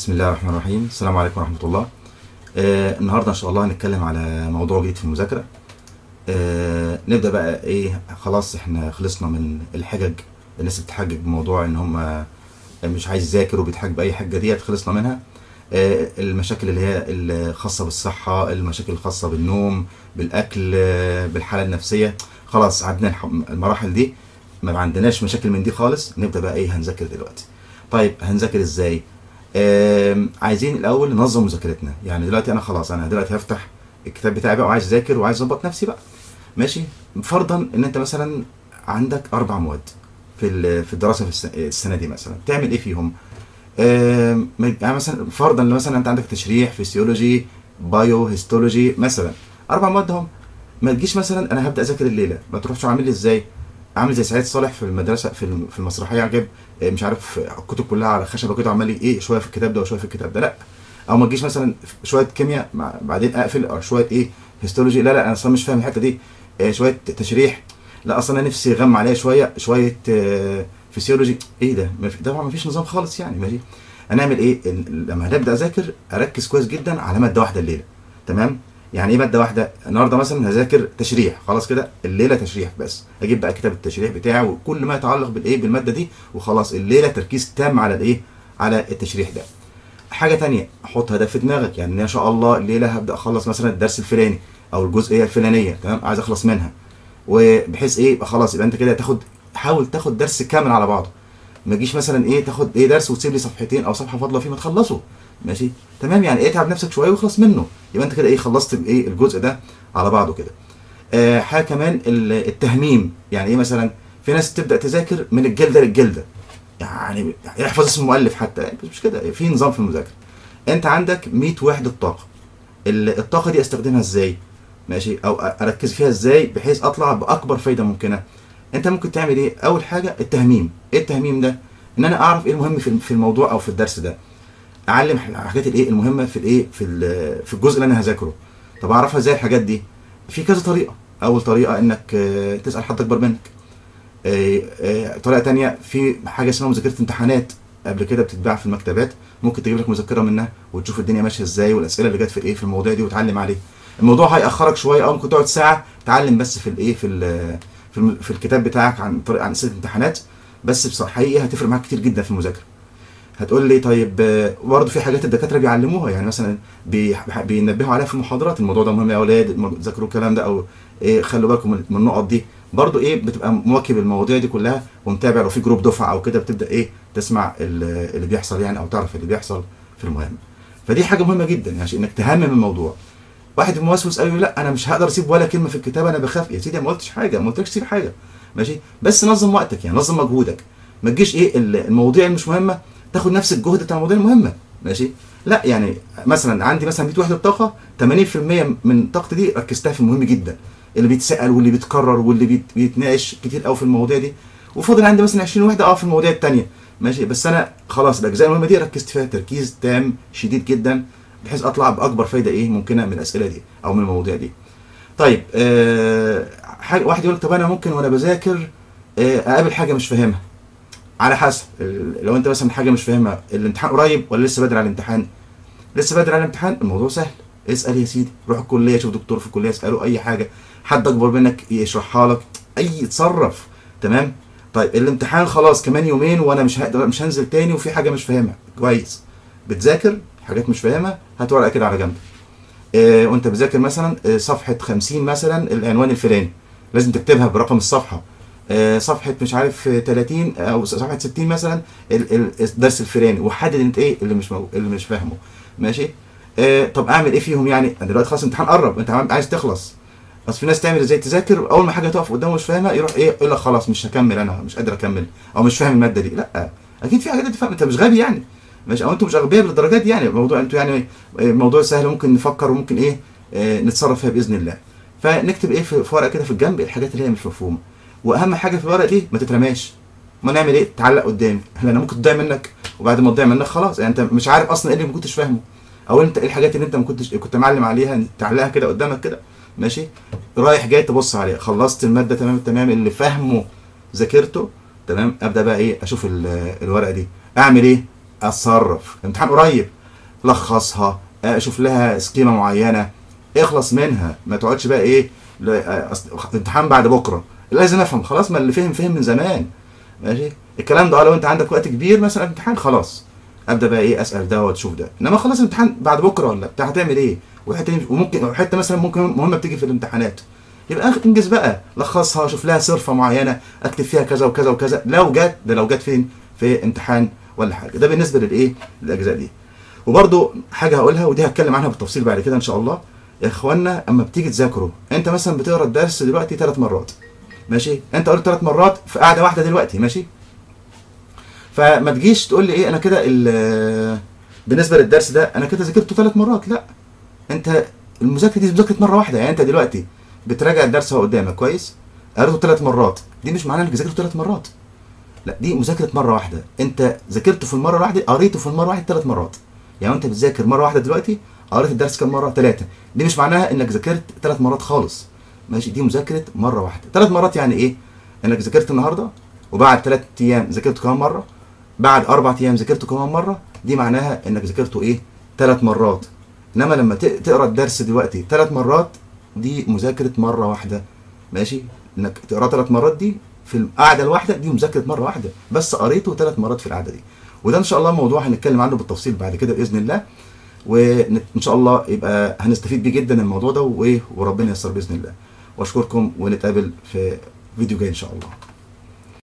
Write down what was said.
بسم الله الرحمن الرحيم السلام عليكم ورحمة الله آه النهاردة إن شاء الله هنتكلم على موضوع جديد في المذاكرة آه نبدأ بقى إيه خلاص إحنا خلصنا من الحجج الناس بتحجج بموضوع إن هم مش عايز يذاكر وبيتحجج بأي حاجة ديت خلصنا منها آه المشاكل اللي هي الخاصة بالصحة المشاكل الخاصة بالنوم بالأكل آه بالحالة النفسية خلاص عدنا الح- المراحل دي ما عندناش مشاكل من دي خالص نبدأ بقى إيه هنذاكر دلوقتي طيب هنذاكر إزاي آم، عايزين الاول ننظم مذاكرتنا يعني دلوقتي انا خلاص انا دلوقتي هفتح الكتاب بتاعي بقى وعايز اذاكر وعايز اظبط نفسي بقى ماشي فرضا ان انت مثلا عندك اربع مواد في ال- في الدراسه في الس- السنه دي مثلا تعمل ايه فيهم آم، يعني مثلا فرضا لو مثلا انت عندك تشريح فيسيولوجي بايو هيستولوجي مثلا اربع مواد هم ما تجيش مثلا انا هبدا اذاكر الليله ما تروحش عامل لي ازاي عامل زي سعيد صالح في المدرسه في الم- في المسرحيه عجب آه، مش عارف آه، الكتب كلها على خشبه كده عمال ايه شويه في الكتاب ده وشويه في الكتاب ده لا او ما تجيش مثلا شويه كيمياء مع- بعدين اقفل او شويه ايه هيستولوجي لا لا انا اصلا مش فاهم الحته دي آه، شويه تشريح لا اصلا انا نفسي غم عليا شويه شويه آه، فيسيولوجي ايه ده ما في- طبعا ما فيش نظام خالص يعني ماشي هنعمل ايه ال- لما هنبدا اذاكر اركز كويس جدا على ماده واحده الليله تمام يعني ايه ماده واحده النهارده مثلا هذاكر تشريح خلاص كده الليله تشريح بس اجيب بقى كتاب التشريح بتاعه وكل ما يتعلق بالايه بالماده دي وخلاص الليله تركيز تام على الايه على التشريح ده حاجه تانية حط هدف في دماغك يعني ان شاء الله الليله هبدا اخلص مثلا الدرس الفلاني او الجزئيه الفلانيه تمام عايز اخلص منها وبحيث ايه يبقى خلاص يبقى انت كده تاخد حاول تاخد درس كامل على بعضه ما تجيش مثلا ايه تاخد ايه درس وتسيب لي صفحتين او صفحه فاضله فيه ما تخلصه ماشي تمام يعني ايه اتعب نفسك شويه واخلص منه يبقى انت كده ايه خلصت بايه الجزء ده على بعضه كده آه حاجه كمان ال- التهميم يعني ايه مثلا في ناس تبدا تذاكر من الجلده للجلده يعني يحفظ اسم المؤلف حتى بس مش كده في نظام في المذاكره انت عندك 100 وحده طاقه ال- الطاقه دي استخدمها ازاي ماشي او أ- اركز فيها ازاي بحيث اطلع باكبر فايده ممكنه انت ممكن تعمل ايه اول حاجه التهميم ايه التهميم ده ان انا اعرف ايه المهم في في الموضوع او في الدرس ده اعلم الحاجات الايه المهمه في الايه في ال- في الجزء اللي انا هذاكره طب اعرفها ازاي الحاجات دي في كذا طريقه اول طريقه انك آه، تسال حد اكبر منك آه، آه، طريقه تانية في حاجه اسمها مذاكره امتحانات قبل كده بتتباع في المكتبات ممكن تجيب لك مذكره منها وتشوف الدنيا ماشيه ازاي والاسئله اللي جت في الايه في المواضيع دي وتعلم عليه الموضوع هيأخرك شويه او ممكن تقعد ساعه تعلم بس في الايه في ال- في, الم- في الكتاب بتاعك عن طريق عن اسئله امتحانات بس بصراحه حقيقي هتفرق معاك كتير جدا في المذاكره هتقول لي طيب آه، برضه في حاجات الدكاتره بيعلموها يعني مثلا بي- بينبهوا عليها في المحاضرات الموضوع ده مهم يا اولاد الم- ذاكروا الكلام ده او إيه خلوا بالكم من من النقط دي برضه ايه بتبقى مواكب المواضيع دي كلها ومتابع لو في جروب دفعه او كده بتبدا ايه تسمع ال- اللي بيحصل يعني او تعرف اللي بيحصل في المهم فدي حاجه مهمه جدا يعني عشان انك تهمم الموضوع واحد موسوس قوي لا انا مش هقدر اسيب ولا كلمه في الكتاب انا بخاف يا سيدي ما قلتش حاجه ما قلتلكش سيب حاجه ماشي بس نظم وقتك يعني نظم مجهودك ما تجيش ايه ال- المواضيع اللي مش مهمه تاخد نفس الجهد بتاع المواضيع المهمه ماشي لا يعني مثلا عندي مثلا 100 وحده طاقه 80% من طاقتي دي ركزتها في المهم جدا اللي بيتسال واللي بيتكرر واللي بيت- بيتناقش كتير قوي في المواضيع دي وفاضل عندي مثلا 20 وحده اه في المواضيع الثانيه ماشي بس انا خلاص الاجزاء المهمه دي ركزت فيها تركيز تام شديد جدا بحيث اطلع باكبر فايده ايه ممكنه من الاسئله دي او من المواضيع دي طيب آه حاجه واحد يقول لك طب انا ممكن وانا بذاكر آه اقابل حاجه مش فاهمها على حسب ال- لو انت مثلا حاجه مش فاهمها الامتحان قريب ولا لسه بدري على الامتحان لسه بدري على الامتحان الموضوع سهل اسال يا سيدي روح الكليه شوف دكتور في الكليه اساله اي حاجه حد اكبر منك يشرحها لك اي اتصرف تمام طيب الامتحان خلاص كمان يومين وانا مش هقدر مش هنزل تاني وفي حاجه مش فاهمها كويس بتذاكر حاجات مش فاهمها هات ورقه كده على جنب آه وانت بتذاكر مثلا آه صفحه 50 مثلا العنوان الفلاني لازم تكتبها برقم الصفحه آه صفحه مش عارف آه، 30 او صفحه 60 مثلا ال- ال- الدرس الفلاني وحدد انت ايه اللي مش مو... اللي مش فاهمه ماشي آه طب اعمل ايه فيهم يعني انا دلوقتي خلاص الامتحان قرب انت عم- عايز تخلص بس في ناس تعمل ازاي تذاكر اول ما حاجه تقف قدامه مش فاهمها يروح ايه يقول لك خلاص مش هكمل انا مش قادر اكمل او مش فاهم الماده دي لا اكيد في حاجات انت فاهم انت مش غبي يعني ماشي او انتوا مش اغبياء بالدرجات دي يعني الموضوع انتوا يعني آه، موضوع سهل ممكن نفكر وممكن ايه آه، نتصرف فيها باذن الله فنكتب ايه في في ورقه كده في الجنب الحاجات اللي هي مش مفهومه واهم حاجه في الورقه دي ما تترماش ما نعمل ايه تعلق قدامي لان ممكن تضيع منك وبعد ما تضيع منك خلاص يعني انت مش عارف اصلا ايه اللي ما كنتش فاهمه او انت ايه الحاجات اللي انت ما كنتش كنت معلم عليها تعلقها كده قدامك كده ماشي رايح جاي تبص عليها خلصت الماده تمام تمام اللي فاهمه ذاكرته تمام ابدا بقى ايه اشوف ال- الورقه دي اعمل ايه اتصرف الامتحان قريب لخصها آه، شوف لها سكيمه معينه اخلص منها ما تقعدش بقى ايه ل- آه، أصل- امتحان بعد بكره لازم افهم خلاص ما اللي فهم فهم من زمان ماشي الكلام ده آه، لو انت عندك وقت كبير مثلا امتحان خلاص ابدا بقى ايه اسال ده وتشوف ده انما خلاص الامتحان بعد بكره ولا بتاع هتعمل ايه وحته وممكن حته مثلا ممكن مهمه بتيجي في الامتحانات يبقى أخ- انجز بقى لخصها شوف لها صرفه معينه اكتب فيها كذا وكذا وكذا لو جت ده لو جت فين في امتحان ولا حاجه ده بالنسبه للايه للاجزاء دي وبرده حاجه هقولها ودي هتكلم عنها بالتفصيل بعد كده ان شاء الله يا اخوانا اما بتيجي تذاكروا انت مثلا بتقرا الدرس دلوقتي ثلاث مرات ماشي انت قريت ثلاث مرات في قاعده واحده دلوقتي ماشي فما تجيش تقول لي ايه انا كده ال- بالنسبه للدرس ده انا كده ذاكرته ثلاث مرات لا انت المذاكره دي مذاكره مره واحده يعني انت دلوقتي بتراجع الدرس اهو قدامك كويس قريته ثلاث مرات دي مش معناها انك ذاكرته ثلاث مرات لا دي مذاكره مره واحده انت ذاكرته في المره الواحده قريته في المره واحده ثلاث مرات يعني انت بتذاكر مره واحده دلوقتي قريت الدرس كام مره ثلاثه دي مش معناها انك ذاكرت ثلاث مرات خالص ماشي دي مذاكره مره واحده ثلاث مرات يعني ايه انك ذاكرت النهارده وبعد ثلاث ايام ذاكرته كمان مره بعد اربع ايام ذاكرته كمان مره دي معناها انك ذاكرته ايه ثلاث مرات انما لما ت- تقرا الدرس دلوقتي ثلاث مرات دي مذاكره مره واحده ماشي انك تقرا ثلاث مرات دي في القعده الواحده دي مذاكره مره واحده بس قريته ثلاث مرات في القعده دي وده ان شاء الله موضوع هنتكلم عنه بالتفصيل بعد كده باذن الله وان شاء الله يبقى هنستفيد بيه جدا الموضوع ده وايه وربنا ييسر باذن الله واشكركم ونتقابل في فيديو جاي ان شاء الله